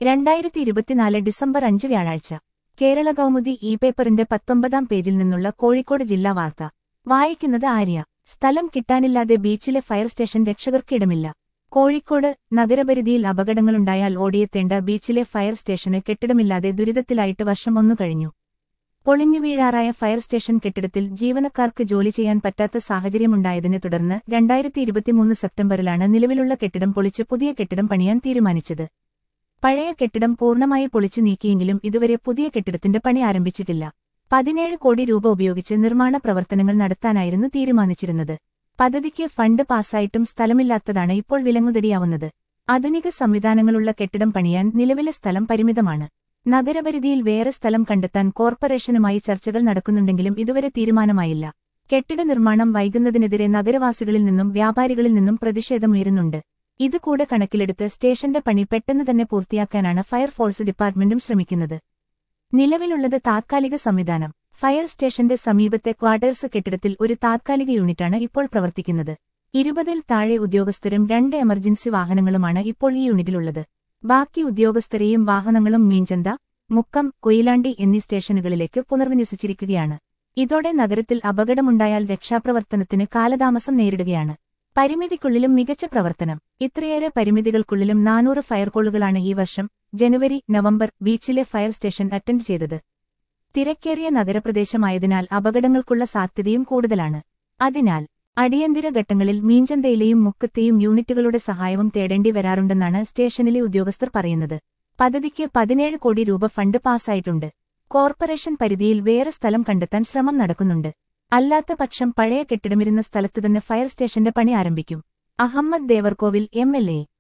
രണ്ടായിരത്തി ഇരുപത്തിനാല് ഡിസംബർ അഞ്ച് വ്യാഴാഴ്ച കേരള കൗമുദി ഇ പേപ്പറിന്റെ പത്തൊമ്പതാം പേജിൽ നിന്നുള്ള കോഴിക്കോട് ജില്ലാ വാർത്ത വായിക്കുന്നത് ആര്യ സ്ഥലം കിട്ടാനില്ലാതെ ബീച്ചിലെ ഫയർ സ്റ്റേഷൻ രക്ഷകർക്കിടമില്ല കോഴിക്കോട് നഗരപരിധിയിൽ അപകടങ്ങളുണ്ടായാൽ ഓടിയെത്തേണ്ട ബീച്ചിലെ ഫയർ സ്റ്റേഷന് കെട്ടിടമില്ലാതെ ദുരിതത്തിലായിട്ട് വർഷം ഒന്നു കഴിഞ്ഞു പൊളിഞ്ഞു വീഴാറായ ഫയർ സ്റ്റേഷൻ കെട്ടിടത്തിൽ ജീവനക്കാർക്ക് ജോലി ചെയ്യാൻ പറ്റാത്ത സാഹചര്യമുണ്ടായതിനെ തുടർന്ന് രണ്ടായിരത്തി ഇരുപത്തിമൂന്ന് സെപ്റ്റംബറിലാണ് നിലവിലുള്ള കെട്ടിടം പൊളിച്ച് പുതിയ കെട്ടിടം പണിയാൻ തീരുമാനിച്ചത് പഴയ കെട്ടിടം പൂർണ്ണമായി പൊളിച്ചു നീക്കിയെങ്കിലും ഇതുവരെ പുതിയ കെട്ടിടത്തിന്റെ പണി ആരംഭിച്ചിട്ടില്ല പതിനേഴ് കോടി രൂപ ഉപയോഗിച്ച് നിർമ്മാണ പ്രവർത്തനങ്ങൾ നടത്താനായിരുന്നു തീരുമാനിച്ചിരുന്നത് പദ്ധതിക്ക് ഫണ്ട് പാസ്സായിട്ടും സ്ഥലമില്ലാത്തതാണ് ഇപ്പോൾ വിലങ്ങുതടിയാവുന്നത് ആധുനിക സംവിധാനങ്ങളുള്ള കെട്ടിടം പണിയാൻ നിലവിലെ സ്ഥലം പരിമിതമാണ് നഗരപരിധിയിൽ വേറെ സ്ഥലം കണ്ടെത്താൻ കോർപ്പറേഷനുമായി ചർച്ചകൾ നടക്കുന്നുണ്ടെങ്കിലും ഇതുവരെ തീരുമാനമായില്ല കെട്ടിട നിർമ്മാണം വൈകുന്നതിനെതിരെ നഗരവാസികളിൽ നിന്നും വ്യാപാരികളിൽ നിന്നും പ്രതിഷേധമുയരുന്നുണ്ട് ഇതുകൂടെ കണക്കിലെടുത്ത് സ്റ്റേഷന്റെ പണി പെട്ടെന്ന് തന്നെ പൂർത്തിയാക്കാനാണ് ഫയർഫോഴ്സ് ഡിപ്പാർട്ട്മെന്റും ശ്രമിക്കുന്നത് നിലവിലുള്ളത് താത്കാലിക സംവിധാനം ഫയർ സ്റ്റേഷന്റെ സമീപത്തെ ക്വാർട്ടേഴ്സ് കെട്ടിടത്തിൽ ഒരു താത്കാലിക യൂണിറ്റാണ് ഇപ്പോൾ പ്രവർത്തിക്കുന്നത് ഇരുപതിൽ താഴെ ഉദ്യോഗസ്ഥരും രണ്ട് എമർജൻസി വാഹനങ്ങളുമാണ് ഇപ്പോൾ ഈ യൂണിറ്റിലുള്ളത് ബാക്കി ഉദ്യോഗസ്ഥരെയും വാഹനങ്ങളും മീഞ്ചന്ത മുക്കം കൊയിലാണ്ടി എന്നീ സ്റ്റേഷനുകളിലേക്ക് പുനർവിന്യസിച്ചിരിക്കുകയാണ് ഇതോടെ നഗരത്തിൽ അപകടമുണ്ടായാൽ രക്ഷാപ്രവർത്തനത്തിന് കാലതാമസം നേരിടുകയാണ് പരിമിതിക്കുള്ളിലും മികച്ച പ്രവർത്തനം ഇത്രയേറെ പരിമിതികൾക്കുള്ളിലും നാനൂറ് ഫയർകോളുകളാണ് ഈ വർഷം ജനുവരി നവംബർ ബീച്ചിലെ ഫയർ സ്റ്റേഷൻ അറ്റൻഡ് ചെയ്തത് തിരക്കേറിയ നഗരപ്രദേശമായതിനാൽ അപകടങ്ങൾക്കുള്ള സാധ്യതയും കൂടുതലാണ് അതിനാൽ അടിയന്തര ഘട്ടങ്ങളിൽ മീഞ്ചന്തയിലെയും മുക്കത്തെയും യൂണിറ്റുകളുടെ സഹായവും തേടേണ്ടി വരാറുണ്ടെന്നാണ് സ്റ്റേഷനിലെ ഉദ്യോഗസ്ഥർ പറയുന്നത് പദ്ധതിക്ക് പതിനേഴ് കോടി രൂപ ഫണ്ട് പാസ്സായിട്ടുണ്ട് കോർപ്പറേഷൻ പരിധിയിൽ വേറെ സ്ഥലം കണ്ടെത്താൻ ശ്രമം നടക്കുന്നുണ്ട് അല്ലാത്ത പക്ഷം പഴയ കെട്ടിടമിരുന്ന സ്ഥലത്തുതന്നെ ഫയർ സ്റ്റേഷന്റെ പണി ആരംഭിക്കും Ahammed Devarkovil M L A